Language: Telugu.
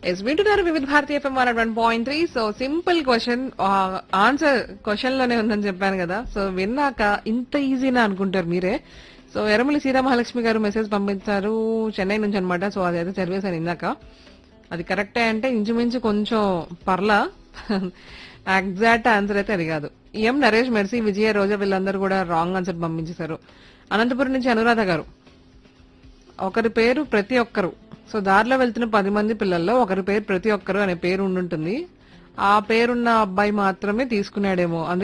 ఎస్ వింటున్నారు Vividh Bharati FM one one point three so simple question answer question లోనే ఉందని చెప్పాను కదా సో విన్నాక ఇంత ఈజీనా అనుకుంటారు మీరే సో ఎరమలి సీతామహాలక్ష్మి గారు మెసేజ్ పంపించారు చెన్నై నుంచి అనమాట సో అది అయితే చదివేశాను ఇందాక అది కరెక్టే అంటే ఇంచుమించు కొంచెం పర్లా ఎగ్జాక్ట్ ఆన్సర్ అయితే అది కాదు ఎం నరేష్ మెర్సీ విజయ రోజా వీళ్ళందరూ కూడా రాంగ్ ఆన్సర్ పంపించేశారు అనంతపురం నుంచి అనురాధ గారు ఒకరి పేరు ప్రతి ఒక్కరు సో దారిలో వెళ్తున్న పది మంది పిల్లల్లో ఒకరి పేరు ప్రతి ఒక్కరు అనే పేరు ఉండుంటుంది ఆ పేరున్న అబ్బాయి మాత్రమే తీసుకున్నాడేమో అందుకే